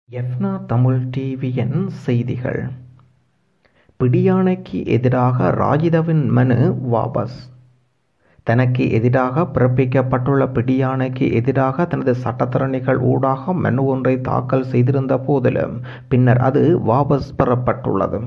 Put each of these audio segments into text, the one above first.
எஃப்னா தமிழ் டிவியின் செய்திகள் பிடியாணைக்கு எதிராக ராஜிதவின் மனு வாபஸ் தனக்கு எதிராக பிறப்பிக்கப்பட்டுள்ள பிடியாணைக்கு எதிராக தனது சட்டத்தரணிகள் ஊடாக மனு ஒன்றை தாக்கல் செய்திருந்த போதிலும் பின்னர் அது வாபஸ் பெறப்பட்டுள்ளது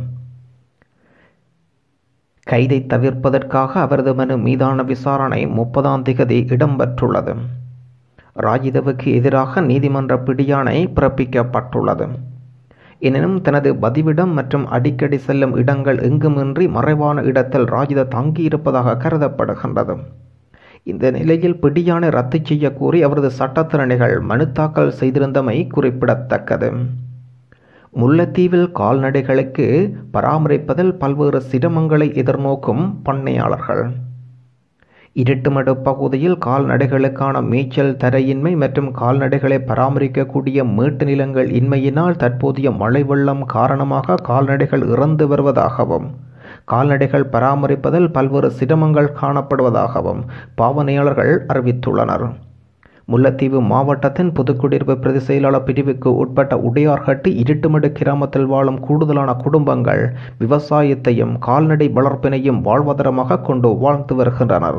கைதை தவிர்ப்பதற்காக அவரது மனு மீதான விசாரணை முப்பதாம் திகதி இடம்பெற்றுள்ளது ராஜிதவுக்கு எதிராக நீதிமன்ற பிடியாணை பிறப்பிக்கப்பட்டுள்ளது எனினும் தனது பதிவிடம் மற்றும் அடிக்கடி செல்லும் இடங்கள் எங்குமின்றி மறைவான இடத்தில் ராஜித தங்கியிருப்பதாக கருதப்படுகின்றது இந்த நிலையில் பிடியாணை ரத்து செய்ய கோரி அவரது சட்டத்திறனிகள் மனு தாக்கல் செய்திருந்தமை குறிப்பிடத்தக்கது முல்லைத்தீவில் கால்நடைகளுக்கு பராமரிப்பதில் பல்வேறு சிரமங்களை எதிர்நோக்கும் பண்ணையாளர்கள் இருட்டுமடு பகுதியில் கால்நடைகளுக்கான மேய்ச்சல் தரையின்மை மற்றும் கால்நடைகளை பராமரிக்கக்கூடிய மேட்டு நிலங்கள் இன்மையினால் தற்போதைய மழை வெள்ளம் காரணமாக கால்நடைகள் இறந்து வருவதாகவும் கால்நடைகள் பராமரிப்பதில் பல்வேறு சிரமங்கள் காணப்படுவதாகவும் பாவனையாளர்கள் அறிவித்துள்ளனர் முல்லைத்தீவு மாவட்டத்தின் புதுக்குடியிருப்பு பிரதி செயலாளர் பிரிவுக்கு உட்பட்ட உடையார்கட்டு இருட்டுமடு கிராமத்தில் வாழும் கூடுதலான குடும்பங்கள் விவசாயத்தையும் கால்நடை வளர்ப்பினையும் வாழ்வாதாரமாக கொண்டு வாழ்ந்து வருகின்றனர்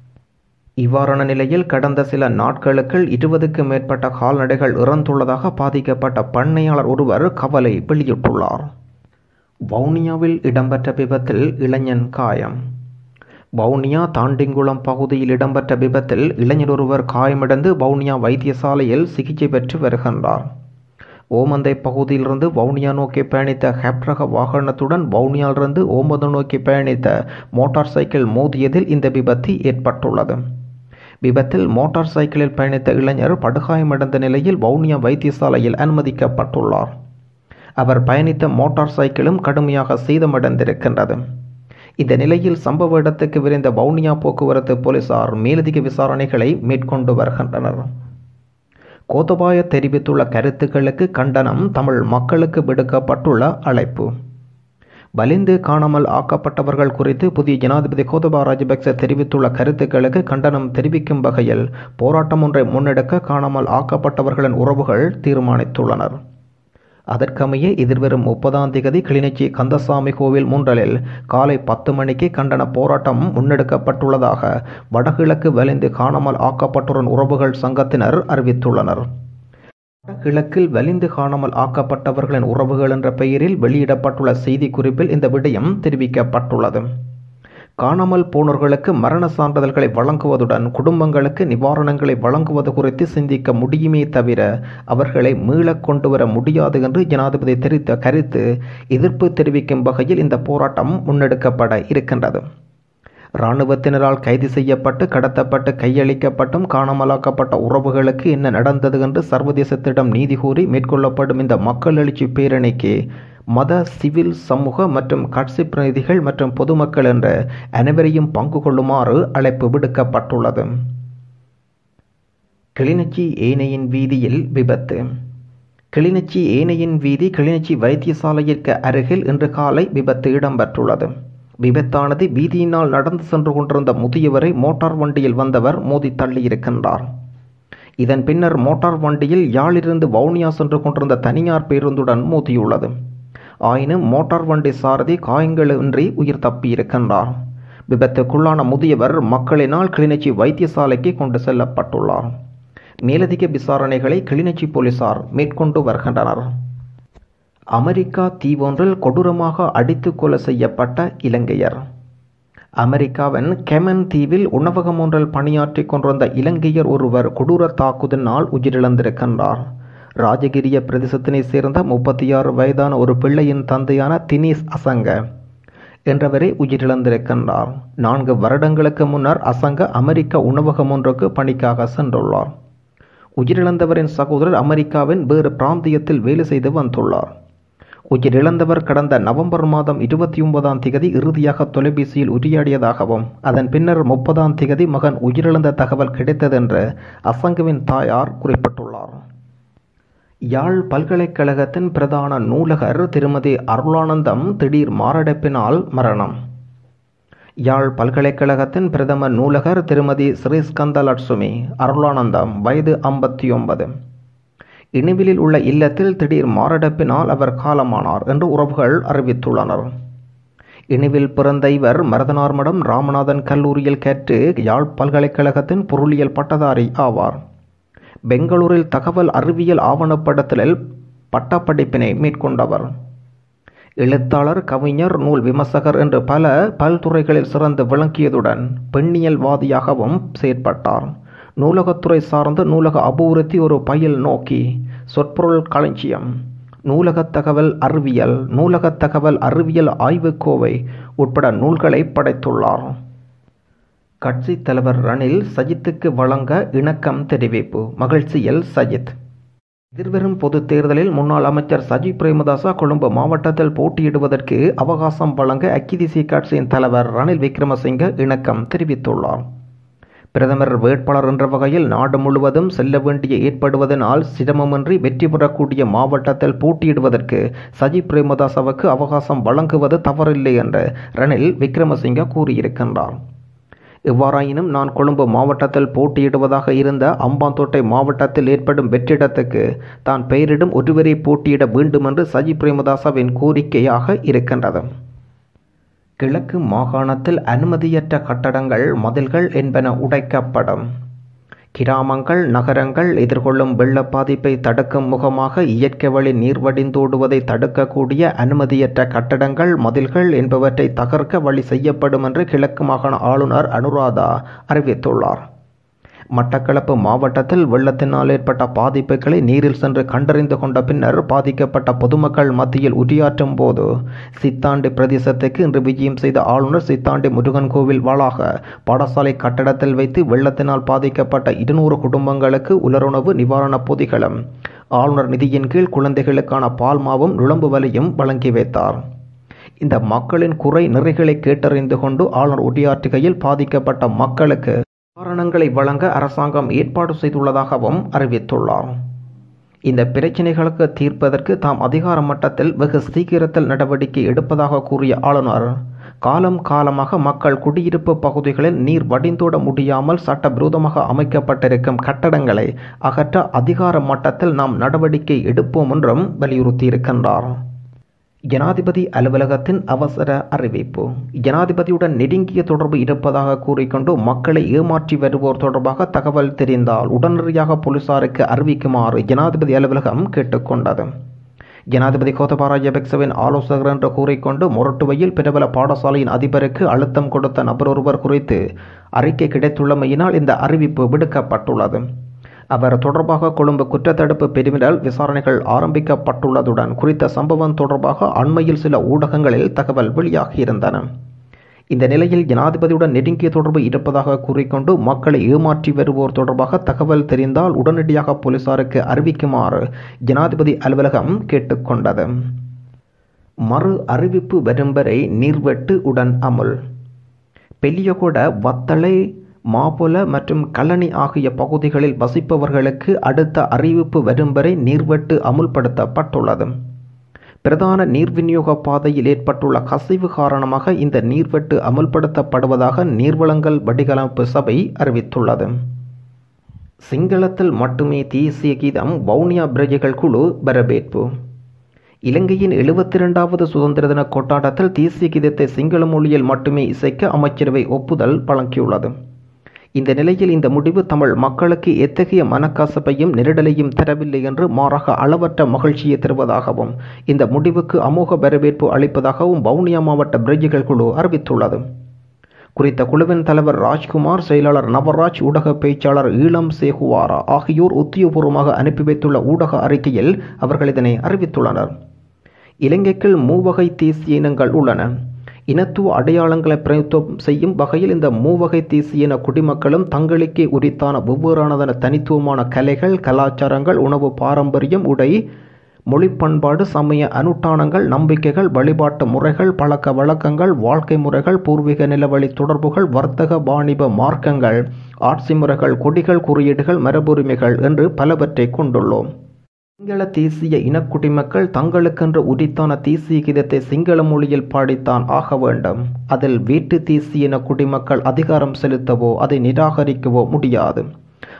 இவ்வாறான நிலையில் கடந்த சில நாட்களுக்குள் இருபதுக்கு மேற்பட்ட கால்நடைகள் இறந்துள்ளதாக பாதிக்கப்பட்ட பண்ணையாளர் ஒருவர் கவலை வெளியிட்டுள்ளார் வவுனியாவில் இடம்பெற்ற விபத்தில் இளைஞன் காயம் வவுனியா தாண்டிங்குளம் பகுதியில் இடம்பெற்ற விபத்தில் இளைஞர் ஒருவர் காயமடைந்து வவுனியா வைத்தியசாலையில் சிகிச்சை பெற்று வருகின்றார் ஓமந்தை பகுதியிலிருந்து வவுனியா நோக்கி பயணித்த ஹெப்ரக வாகனத்துடன் வவுனியாவிலிருந்து ஓமது நோக்கி பயணித்த மோட்டார் சைக்கிள் மோதியதில் இந்த விபத்து ஏற்பட்டுள்ளது விபத்தில் மோட்டார் சைக்கிளில் பயணித்த இளைஞர் படுகாயமடைந்த நிலையில் வவுனியா வைத்தியசாலையில் அனுமதிக்கப்பட்டுள்ளார் அவர் பயணித்த மோட்டார் சைக்கிளும் கடுமையாக சேதமடைந்திருக்கின்றது இந்த நிலையில் சம்பவ இடத்துக்கு விரைந்த வவுனியா போக்குவரத்து போலீசார் மேலதிக விசாரணைகளை மேற்கொண்டு வருகின்றனர் கோத்தபாய தெரிவித்துள்ள கருத்துக்களுக்கு கண்டனம் தமிழ் மக்களுக்கு விடுக்கப்பட்டுள்ள அழைப்பு வலிந்து காணாமல் ஆக்கப்பட்டவர்கள் குறித்து புதிய ஜனாதிபதி கோதபா ராஜபக்ச தெரிவித்துள்ள கருத்துக்களுக்கு கண்டனம் தெரிவிக்கும் வகையில் போராட்டம் ஒன்றை முன்னெடுக்க காணாமல் ஆக்கப்பட்டவர்களின் உறவுகள் தீர்மானித்துள்ளனர் அதற்கமைய எதிர்வரும் முப்பதாம் தேதி கிளிநொச்சி கந்தசாமி கோவில் முன்றலில் காலை பத்து மணிக்கு கண்டன போராட்டம் முன்னெடுக்கப்பட்டுள்ளதாக வடகிழக்கு வலிந்து காணாமல் ஆக்கப்பட்டோரின் உறவுகள் சங்கத்தினர் அறிவித்துள்ளனர் வடகிழக்கில் வலிந்து காணாமல் ஆக்கப்பட்டவர்களின் உறவுகள் என்ற பெயரில் வெளியிடப்பட்டுள்ள செய்தி குறிப்பில் இந்த விடயம் தெரிவிக்கப்பட்டுள்ளது காணாமல் போனோர்களுக்கு மரண சான்றிதழ்களை வழங்குவதுடன் குடும்பங்களுக்கு நிவாரணங்களை வழங்குவது குறித்து சிந்திக்க முடியுமே தவிர அவர்களை மீளக் கொண்டு வர முடியாது என்று ஜனாதிபதி தெரிவித்த கருத்து எதிர்ப்பு தெரிவிக்கும் வகையில் இந்த போராட்டம் முன்னெடுக்கப்பட இருக்கின்றது இராணுவத்தினரால் கைது செய்யப்பட்டு கடத்தப்பட்டு கையளிக்கப்பட்டும் காணாமலாக்கப்பட்ட உறவுகளுக்கு என்ன நடந்தது என்று சர்வதேசத்திடம் நீதி கூறி மேற்கொள்ளப்படும் இந்த மக்கள் எழுச்சி பேரணிக்கு மத சிவில் சமூக மற்றும் கட்சி பிரதிநிதிகள் மற்றும் பொதுமக்கள் என்ற அனைவரையும் பங்கு கொள்ளுமாறு அழைப்பு விடுக்கப்பட்டுள்ளது கிளிநொச்சி ஏனையின் வீதியில் விபத்து கிளிநொச்சி ஏனையின் வீதி கிளிநொச்சி வைத்தியசாலையிற்கு அருகில் இன்று காலை விபத்து இடம்பெற்றுள்ளது விபத்தானது வீதியினால் நடந்து சென்று கொண்டிருந்த முதியவரை மோட்டார் வண்டியில் வந்தவர் மோதி தள்ளியிருக்கின்றார் இதன் பின்னர் மோட்டார் வண்டியில் யாழிலிருந்து வவுனியா சென்று கொண்டிருந்த தனியார் பேருந்துடன் மோதியுள்ளது ஆயினும் மோட்டார் வண்டி சாரதி காயங்களின்றி உயிர் தப்பியிருக்கின்றார் விபத்துக்குள்ளான முதியவர் மக்களினால் கிளிநொச்சி வைத்தியசாலைக்கு கொண்டு செல்லப்பட்டுள்ளார் மேலதிக விசாரணைகளை கிளிநொச்சி போலீசார் மேற்கொண்டு வருகின்றனர் அமெரிக்கா தீவொன்றில் கொடூரமாக அடித்து கொலை செய்யப்பட்ட இலங்கையர் அமெரிக்காவின் கெமன் தீவில் உணவகம் ஒன்றில் பணியாற்றி கொண்டிருந்த இலங்கையர் ஒருவர் கொடூர தாக்குதலினால் உயிரிழந்திருக்கின்றார் ராஜகிரிய பிரதேசத்தினை சேர்ந்த முப்பத்தி ஆறு வயதான ஒரு பிள்ளையின் தந்தையான தினேஷ் அசங்க என்றவரே உயிரிழந்திருக்கின்றார் நான்கு வருடங்களுக்கு முன்னர் அசங்க அமெரிக்க உணவகம் ஒன்றுக்கு பணிக்காக சென்றுள்ளார் உயிரிழந்தவரின் சகோதரர் அமெரிக்காவின் வேறு பிராந்தியத்தில் வேலை செய்து வந்துள்ளார் உயிரிழந்தவர் கடந்த நவம்பர் மாதம் இருபத்தி ஒன்பதாம் திகதி இறுதியாக தொலைபேசியில் உரையாடியதாகவும் அதன் பின்னர் முப்பதாம் திகதி மகன் உயிரிழந்த தகவல் கிடைத்ததென்று அசங்குவின் தாயார் குறிப்பிட்டுள்ளார் யாழ் பல்கலைக்கழகத்தின் பிரதான நூலகர் திருமதி அருளானந்தம் திடீர் மாரடைப்பினால் மரணம் யாழ் பல்கலைக்கழகத்தின் பிரதம நூலகர் திருமதி ஸ்ரீஸ்கந்த லட்சுமி அருளானந்தம் வயது ஐம்பத்தி ஒன்பது இனிவிலில் உள்ள இல்லத்தில் திடீர் மாரடைப்பினால் அவர் காலமானார் என்று உறவுகள் அறிவித்துள்ளனர் இனிவில் பிறந்த இவர் மருதனார்மடம் ராமநாதன் கல்லூரியில் கற்று யாழ் பல்கலைக்கழகத்தின் பொருளியல் பட்டதாரி ஆவார் பெங்களூரில் தகவல் அறிவியல் ஆவணப்படுத்தலில் பட்டப்படிப்பினை மேற்கொண்டவர் எழுத்தாளர் கவிஞர் நூல் விமர்சகர் என்று பல பல்துறைகளில் சிறந்து விளங்கியதுடன் பெண்ணியல்வாதியாகவும் செயற்பட்டார் நூலகத்துறை சார்ந்த நூலக அபிவிருத்தி ஒரு பயில் நோக்கி சொற்பொருள் களஞ்சியம் நூலகத் தகவல் அறிவியல் நூலகத் தகவல் அறிவியல் ஆய்வுக்கோவை உட்பட நூல்களை படைத்துள்ளார் கட்சித் தலைவர் ரணில் சஜித்துக்கு வழங்க இணக்கம் தெரிவிப்பு மகிழ்ச்சியில் சஜித் எதிர்வரும் பொதுத் தேர்தலில் முன்னாள் அமைச்சர் சஜி பிரேமதாசா கொழும்பு மாவட்டத்தில் போட்டியிடுவதற்கு அவகாசம் வழங்க அக்கி தேசிய கட்சியின் தலைவர் ரணில் விக்ரமசிங்க இணக்கம் தெரிவித்துள்ளார் பிரதமர் வேட்பாளர் என்ற வகையில் நாடு முழுவதும் செல்ல வேண்டிய ஏற்படுவதனால் சிரமமின்றி வெற்றி பெறக்கூடிய மாவட்டத்தில் போட்டியிடுவதற்கு சஜி பிரேமதாசாவுக்கு அவகாசம் வழங்குவது தவறில்லை என்று ரணில் விக்ரமசிங்க கூறியிருக்கின்றார் எவ்வாறாயினும் நான் கொழும்பு மாவட்டத்தில் போட்டியிடுவதாக இருந்த அம்பாந்தோட்டை மாவட்டத்தில் ஏற்படும் வெற்றிடத்துக்கு தான் பெயரிடும் ஒருவரை போட்டியிட வேண்டும் என்று சஜி பிரேமதாசாவின் கோரிக்கையாக இருக்கின்றது கிழக்கு மாகாணத்தில் அனுமதியற்ற கட்டடங்கள் மதில்கள் என்பன உடைக்கப்படும் கிராமங்கள் நகரங்கள் எதிர்கொள்ளும் வெள்ள பாதிப்பை தடுக்கும் முகமாக இயற்கை வழி நீர் வடிந்தோடுவதை தடுக்கக்கூடிய அனுமதியற்ற கட்டடங்கள் மதில்கள் என்பவற்றை தகர்க்க வழி செய்யப்படும் என்று கிழக்கு மாகாண ஆளுநர் அனுராதா அறிவித்துள்ளார் மட்டக்களப்பு மாவட்டத்தில் வெள்ளத்தினால் ஏற்பட்ட பாதிப்புகளை நீரில் சென்று கண்டறிந்து கொண்ட பின்னர் பாதிக்கப்பட்ட பொதுமக்கள் மத்தியில் உரையாற்றும் போது சித்தாண்டி பிரதேசத்துக்கு இன்று விஜயம் செய்த ஆளுநர் சித்தாண்டி முருகன் கோவில் வாளாக பாடசாலை கட்டடத்தில் வைத்து வெள்ளத்தினால் பாதிக்கப்பட்ட இருநூறு குடும்பங்களுக்கு உலருணவு நிவாரணப் பொதிகளும் ஆளுநர் நிதியின் கீழ் குழந்தைகளுக்கான பால்மாவும் நுழம்பு வலையும் வழங்கி வைத்தார் இந்த மக்களின் குறை நிறைகளை கேட்டறிந்து கொண்டு ஆளுநர் உரையாற்றுகையில் பாதிக்கப்பட்ட மக்களுக்கு நிவாரணங்களை வழங்க அரசாங்கம் ஏற்பாடு செய்துள்ளதாகவும் அறிவித்துள்ளார் இந்த பிரச்சினைகளுக்கு தீர்ப்பதற்கு தாம் அதிகார மட்டத்தில் வெகு சீக்கிரத்தில் நடவடிக்கை எடுப்பதாக கூறிய ஆளுநர் காலம் காலமாக மக்கள் குடியிருப்பு பகுதிகளில் நீர் வடிந்தோட முடியாமல் சட்டவிரோதமாக அமைக்கப்பட்டிருக்கும் கட்டடங்களை அகற்ற அதிகார மட்டத்தில் நாம் நடவடிக்கை எடுப்போம் என்றும் வலியுறுத்தியிருக்கின்றார் ஜனாதிபதி அலுவலகத்தின் அவசர அறிவிப்பு ஜனாதிபதியுடன் நெருங்கிய தொடர்பு இருப்பதாக கூறிக்கொண்டு மக்களை ஏமாற்றி வருவோர் தொடர்பாக தகவல் தெரிந்தால் உடனடியாக போலீசாருக்கு அறிவிக்குமாறு ஜனாதிபதி அலுவலகம் கேட்டுக்கொண்டது ஜனாதிபதி கோத்தபாய ராஜபக்சவின் ஆலோசகர் என்று கூறிக்கொண்டு மொரட்டுவையில் பிரபல பாடசாலையின் அதிபருக்கு அழுத்தம் கொடுத்த நபர் ஒருவர் குறித்து அறிக்கை கிடைத்துள்ளமையினால் இந்த அறிவிப்பு விடுக்கப்பட்டுள்ளது அவர் தொடர்பாக கொழும்பு குற்றத்தடுப்பு பிரிவினால் விசாரணைகள் ஆரம்பிக்கப்பட்டுள்ளதுடன் குறித்த சம்பவம் தொடர்பாக அண்மையில் சில ஊடகங்களில் தகவல் வெளியாகியிருந்தன இந்த நிலையில் ஜனாதிபதியுடன் நெருங்கிய தொடர்பு இருப்பதாக கூறிக்கொண்டு மக்களை ஏமாற்றி வருவோர் தொடர்பாக தகவல் தெரிந்தால் உடனடியாக போலீசாருக்கு அறிவிக்குமாறு ஜனாதிபதி அலுவலகம் கேட்டுக்கொண்டது மறு அறிவிப்பு வரும் வரை நீர்வெட்டு உடன் அமுல் பெல்லியகொட வத்தளை மாபொல மற்றும் கல்லணி ஆகிய பகுதிகளில் வசிப்பவர்களுக்கு அடுத்த அறிவிப்பு வரும் வரை நீர்வெட்டு அமுல்படுத்தப்பட்டுள்ளது பிரதான நீர் விநியோக பாதையில் ஏற்பட்டுள்ள கசிவு காரணமாக இந்த நீர்வெட்டு அமுல்படுத்தப்படுவதாக நீர்வளங்கள் வடிகலப்பு சபை அறிவித்துள்ளது சிங்களத்தில் மட்டுமே தேசிய கீதம் வவுனியா பிரஜைகள் குழு வரவேற்பு இலங்கையின் எழுபத்தி இரண்டாவது சுதந்திர தின கொண்டாட்டத்தில் தேசிய கீதத்தை சிங்கள மொழியில் மட்டுமே இசைக்க அமைச்சரவை ஒப்புதல் வழங்கியுள்ளது இந்த நிலையில் இந்த முடிவு தமிழ் மக்களுக்கு எத்தகைய மனக்கசப்பையும் நெருடலையும் தரவில்லை என்று மாறாக அளவற்ற மகிழ்ச்சியை தருவதாகவும் இந்த முடிவுக்கு அமோக வரவேற்பு அளிப்பதாகவும் வவுனியா மாவட்ட பிரஜைகள் குழு அறிவித்துள்ளது குறித்த குழுவின் தலைவர் ராஜ்குமார் செயலாளர் நவராஜ் ஊடக பேச்சாளர் ஈழம் சேகுவாரா ஆகியோர் உத்தியோகபூர்வமாக அனுப்பி வைத்துள்ள ஊடக அறிக்கையில் அவர்கள் இதனை அறிவித்துள்ளனர் இலங்கைக்குள் மூவகை தேசிய இனங்கள் உள்ளன இனத்துவ அடையாளங்களை பிரதித்துவம் செய்யும் வகையில் இந்த மூவகை தேசிய இன குடிமக்களும் தங்களுக்கே உரித்தான வெவ்வேறானதன தனித்துவமான கலைகள் கலாச்சாரங்கள் உணவு பாரம்பரியம் உடை மொழி பண்பாடு சமய அனுஷ்டானங்கள் நம்பிக்கைகள் வழிபாட்டு முறைகள் பழக்க வழக்கங்கள் வாழ்க்கை முறைகள் பூர்வீக நிலவழி தொடர்புகள் வர்த்தக வாணிப மார்க்கங்கள் ஆட்சி முறைகள் கொடிகள் குறியீடுகள் மரபுரிமைகள் என்று பலவற்றை கொண்டுள்ளோம் சிங்கள தேசிய இனக்குடிமக்கள் தங்களுக்கென்று உரித்தான தேசிய கீதத்தை சிங்கள மொழியில் பாடித்தான் ஆக வேண்டும் அதில் வேட்டு தேசிய இன குடிமக்கள் அதிகாரம் செலுத்தவோ அதை நிராகரிக்கவோ முடியாது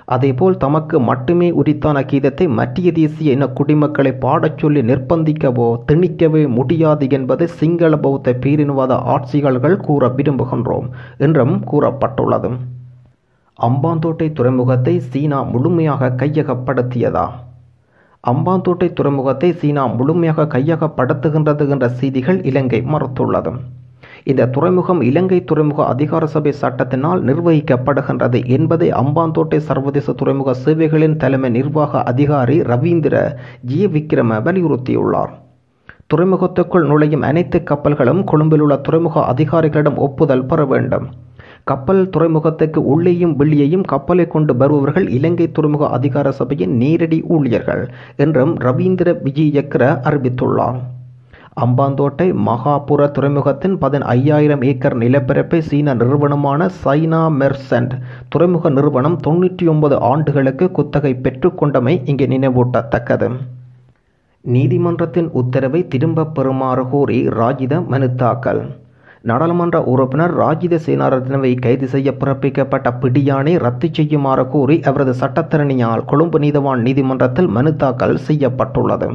அதேபோல் தமக்கு மட்டுமே உரித்தான கீதத்தை மத்திய தேசிய இன குடிமக்களை பாடச் சொல்லி நிர்பந்திக்கவோ திணிக்கவே முடியாது என்பதை சிங்கள பௌத்த பேரினவாத ஆட்சியாளர்கள் கூற விரும்புகின்றோம் என்றும் கூறப்பட்டுள்ளது அம்பாந்தோட்டை துறைமுகத்தை சீனா முழுமையாக கையகப்படுத்தியதா அம்பாந்தோட்டை துறைமுகத்தை சீனா முழுமையாக கையகப்படுத்துகின்றது என்ற செய்திகள் இலங்கை மறுத்துள்ளது இந்த துறைமுகம் இலங்கை துறைமுக அதிகார சபை சட்டத்தினால் நிர்வகிக்கப்படுகின்றது என்பதை அம்பாந்தோட்டை சர்வதேச துறைமுக சேவைகளின் தலைமை நிர்வாக அதிகாரி ரவீந்திர ஜி விக்ரம வலியுறுத்தியுள்ளார் துறைமுகத்துக்குள் நுழையும் அனைத்து கப்பல்களும் கொழும்பில் உள்ள துறைமுக அதிகாரிகளிடம் ஒப்புதல் பெற வேண்டும் கப்பல் துறைமுகத்துக்கு உள்ளேயும் வெளியேயும் கப்பலை கொண்டு வருபவர்கள் இலங்கை துறைமுக அதிகார சபையின் நேரடி ஊழியர்கள் என்றும் ரவீந்திர விஜயக்கர அறிவித்துள்ளார் அம்பாந்தோட்டை மகாபுர துறைமுகத்தின் பதின் ஐயாயிரம் ஏக்கர் நிலப்பரப்பை சீன நிறுவனமான சைனா மெர்சன்ட் துறைமுக நிறுவனம் தொண்ணூற்றி ஒன்பது ஆண்டுகளுக்கு குத்தகை பெற்றுக்கொண்டமை இங்கே நினைவூட்டத்தக்கது நீதிமன்றத்தின் உத்தரவை திரும்பப் பெறுமாறு கோரி ராஜித மனு தாக்கல் நாடாளுமன்ற உறுப்பினர் ராஜித சேனாரத்னவை கைது செய்ய பிறப்பிக்கப்பட்ட பிடியாணை ரத்து செய்யுமாறு கோரி அவரது சட்டத்தரணியால் கொழும்பு நீதவான் நீதிமன்றத்தில் மனு தாக்கல் செய்யப்பட்டுள்ளது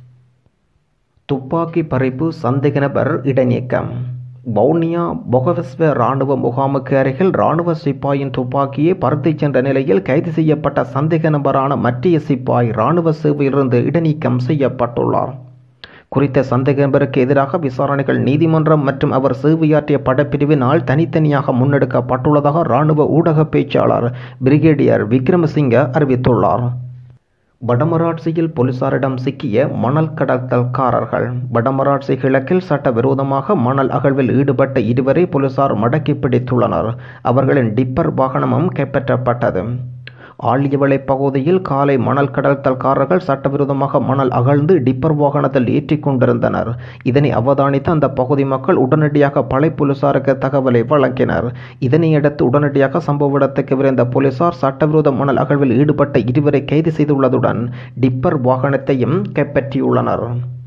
துப்பாக்கி பறிப்பு சந்தேக நபர் இடைநீக்கம் வவுனியா பொகவஸ்வ இராணுவ முகாமுக்கு அருகில் இராணுவ சிப்பாயின் துப்பாக்கியை பறித்துச் சென்ற நிலையில் கைது செய்யப்பட்ட சந்தேக நபரான மத்திய சிப்பாய் இராணுவ சேவையிலிருந்து இடைநீக்கம் செய்யப்பட்டுள்ளார் குறித்த சந்தேக நபருக்கு எதிராக விசாரணைகள் நீதிமன்றம் மற்றும் அவர் சேவையாற்றிய படப்பிரிவினால் தனித்தனியாக முன்னெடுக்கப்பட்டுள்ளதாக இராணுவ ஊடக பேச்சாளர் பிரிகேடியர் விக்ரமசிங்க அறிவித்துள்ளார் வடமராட்சியில் போலீசாரிடம் சிக்கிய மணல் கடத்தல்காரர்கள் வடமராட்சி கிழக்கில் சட்டவிரோதமாக மணல் அகழ்வில் ஈடுபட்ட இருவரை போலீசார் மடக்கி பிடித்துள்ளனர் அவர்களின் டிப்பர் வாகனமும் கைப்பற்றப்பட்டது ஆழியவளை பகுதியில் காலை மணல் கடத்தல்காரர்கள் சட்டவிரோதமாக மணல் அகழ்ந்து டிப்பர் வாகனத்தில் ஏற்றிக் கொண்டிருந்தனர் இதனை அவதானித்த அந்த பகுதி மக்கள் உடனடியாக படை போலீசாருக்கு தகவலை வழங்கினர் இதனையடுத்து உடனடியாக சம்பவ இடத்துக்கு விரைந்த போலீசார் சட்டவிரோத மணல் அகழ்வில் ஈடுபட்ட இருவரை கைது செய்துள்ளதுடன் டிப்பர் வாகனத்தையும் கைப்பற்றியுள்ளனர்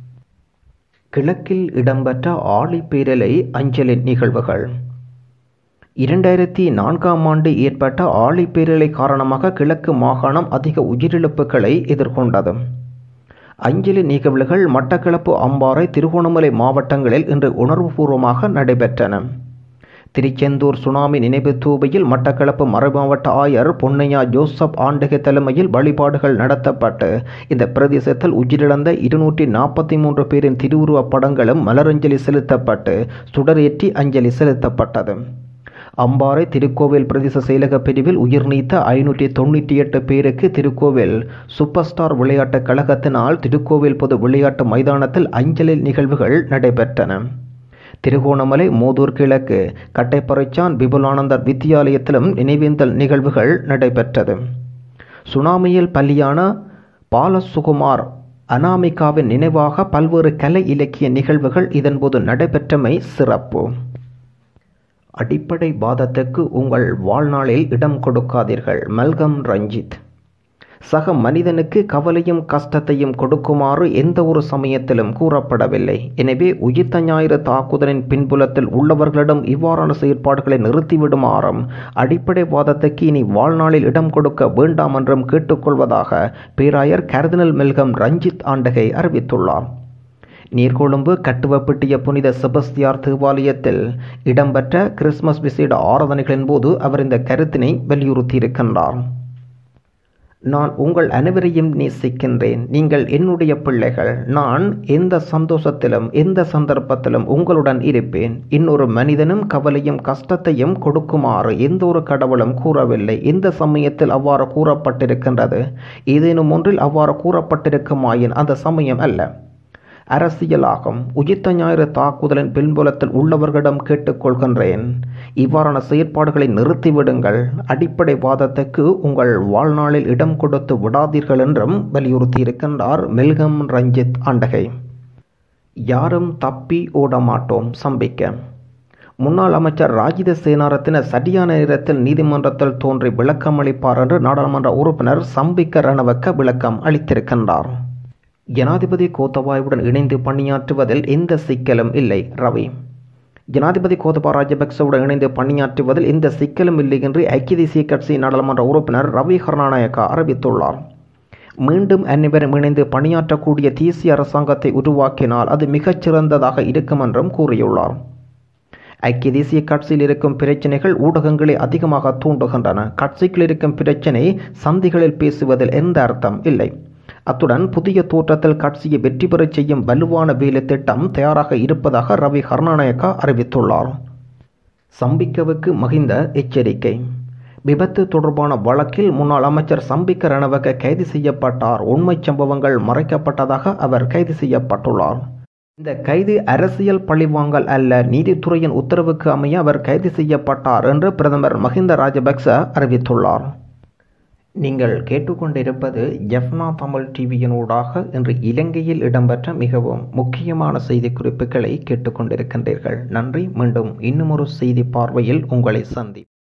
கிழக்கில் இடம்பெற்ற ஆழிப்பேரலை அஞ்சலி நிகழ்வுகள் இரண்டாயிரத்தி நான்காம் ஆண்டு ஏற்பட்ட ஆழிப்பேரலை காரணமாக கிழக்கு மாகாணம் அதிக உயிரிழப்புகளை எதிர்கொண்டது அஞ்சலி நிகழ்வுகள் மட்டக்களப்பு அம்பாறை திருகோணமலை மாவட்டங்களில் இன்று உணர்வுபூர்வமாக நடைபெற்றன திருச்செந்தூர் சுனாமி நினைவு தூபையில் மட்டக்களப்பு மறைமாவட்ட ஆயர் பொன்னையா ஜோசப் ஆண்டகை தலைமையில் வழிபாடுகள் நடத்தப்பட்டு இந்த பிரதேசத்தில் உயிரிழந்த இருநூற்றி நாற்பத்தி மூன்று பேரின் திருவுருவப் படங்களும் மலரஞ்சலி செலுத்தப்பட்டு சுடரேற்றி அஞ்சலி செலுத்தப்பட்டது அம்பாறை திருக்கோவில் பிரதேச செயலக பிரிவில் உயிர் நீத்த ஐநூற்றி தொண்ணூற்றி எட்டு பேருக்கு திருக்கோவில் சூப்பர் ஸ்டார் விளையாட்டுக் கழகத்தினால் திருக்கோவில் பொது விளையாட்டு மைதானத்தில் அஞ்சலி நிகழ்வுகள் நடைபெற்றன திருகோணமலை மூதூர் கிழக்கு கட்டைப்பறைச்சான் விபுலானந்தர் வித்தியாலயத்திலும் நினைவேந்தல் நிகழ்வுகள் நடைபெற்றது சுனாமியில் பலியான பாலசுகுமார் அனாமிகாவின் நினைவாக பல்வேறு கலை இலக்கிய நிகழ்வுகள் இதன்போது நடைபெற்றமை சிறப்பு அடிப்படை வாதத்துக்கு உங்கள் வாழ்நாளில் இடம் கொடுக்காதீர்கள் மல்கம் ரஞ்சித் சக மனிதனுக்கு கவலையும் கஷ்டத்தையும் கொடுக்குமாறு எந்த ஒரு சமயத்திலும் கூறப்படவில்லை எனவே உயிர்த்த ஞாயிறு தாக்குதலின் பின்புலத்தில் உள்ளவர்களிடம் இவ்வாறான செயற்பாடுகளை நிறுத்திவிடுமாறும் அடிப்படை வாதத்துக்கு இனி வாழ்நாளில் இடம் கொடுக்க வேண்டாம் என்றும் கேட்டுக்கொள்வதாக பேராயர் கர்தினல் மெல்கம் ரஞ்சித் ஆண்டகை அறிவித்துள்ளார் நீர்கொழும்பு கட்டுவப்பட்டிய புனித செபஸ்தியார் தேவாலயத்தில் இடம்பெற்ற கிறிஸ்துமஸ் விசேட ஆராதனைகளின் போது அவர் இந்த கருத்தினை வலியுறுத்தியிருக்கின்றார் நான் உங்கள் அனைவரையும் நேசிக்கின்றேன் நீங்கள் என்னுடைய பிள்ளைகள் நான் எந்த சந்தோஷத்திலும் எந்த சந்தர்ப்பத்திலும் உங்களுடன் இருப்பேன் இன்னொரு மனிதனும் கவலையும் கஷ்டத்தையும் கொடுக்குமாறு எந்த ஒரு கடவுளும் கூறவில்லை எந்த சமயத்தில் அவ்வாறு கூறப்பட்டிருக்கின்றது ஏதேனும் ஒன்றில் அவ்வாறு கூறப்பட்டிருக்குமாயின் அந்த சமயம் அல்ல அரசியலாகும் உயிர்த்த ஞாயிறு தாக்குதலின் பின்புலத்தில் உள்ளவர்களிடம் கேட்டுக்கொள்கின்றேன் இவ்வாறான செயற்பாடுகளை நிறுத்திவிடுங்கள் அடிப்படை வாதத்துக்கு உங்கள் வாழ்நாளில் இடம் கொடுத்து விடாதீர்கள் என்றும் வலியுறுத்தியிருக்கின்றார் மெல்கம் ரஞ்சித் ஆண்டகை யாரும் தப்பி ஓட மாட்டோம் சம்பிக்க முன்னாள் அமைச்சர் ராஜித சேனாரத்தின சரியான நேரத்தில் நீதிமன்றத்தில் தோன்றி விளக்கம் அளிப்பார் என்று நாடாளுமன்ற உறுப்பினர் சம்பிக்க ரணவக்க விளக்கம் அளித்திருக்கின்றார் ஜனாதிபதி கோத்தபாயுடன் இணைந்து பணியாற்றுவதில் எந்த சிக்கலும் இல்லை ரவி ஜனாதிபதி கோதபா ராஜபக்சவுடன் இணைந்து பணியாற்றுவதில் எந்த சிக்கலும் இல்லை என்று ஐக்கிய தேசிய கட்சி நாடாளுமன்ற உறுப்பினர் ரவி கருணாநாயக்கா அறிவித்துள்ளார் மீண்டும் அனைவரும் இணைந்து பணியாற்றக்கூடிய தேசிய அரசாங்கத்தை உருவாக்கினால் அது மிகச்சிறந்ததாக இருக்கும் என்றும் கூறியுள்ளார் ஐக்கிய தேசிய கட்சியில் இருக்கும் பிரச்சனைகள் ஊடகங்களை அதிகமாக தூண்டுகின்றன கட்சிக்குள் இருக்கும் பிரச்சனை சந்திகளில் பேசுவதில் எந்த அர்த்தம் இல்லை அத்துடன் புதிய தோற்றத்தில் கட்சியை வெற்றி பெறச் செய்யும் வலுவான வேலை திட்டம் தயாராக இருப்பதாக ரவி கருணாநாயக்கா அறிவித்துள்ளார் சம்பிக்கவுக்கு மகிந்த எச்சரிக்கை விபத்து தொடர்பான வழக்கில் முன்னாள் அமைச்சர் சம்பிக்க ரணவக கைது செய்யப்பட்டார் உண்மை சம்பவங்கள் மறைக்கப்பட்டதாக அவர் கைது செய்யப்பட்டுள்ளார் இந்த கைது அரசியல் பழிவாங்கல் அல்ல நீதித்துறையின் உத்தரவுக்கு அமைய அவர் கைது செய்யப்பட்டார் என்று பிரதமர் மஹிந்த ராஜபக்ச அறிவித்துள்ளார் நீங்கள் கேட்டுக்கொண்டிருப்பது ஜெஃப்னா தமிழ் டிவியினூடாக இன்று இலங்கையில் இடம்பெற்ற மிகவும் முக்கியமான செய்தி குறிப்புகளை கேட்டுக்கொண்டிருக்கின்றீர்கள் நன்றி மீண்டும் இன்னுமொரு செய்தி பார்வையில் உங்களை சந்தி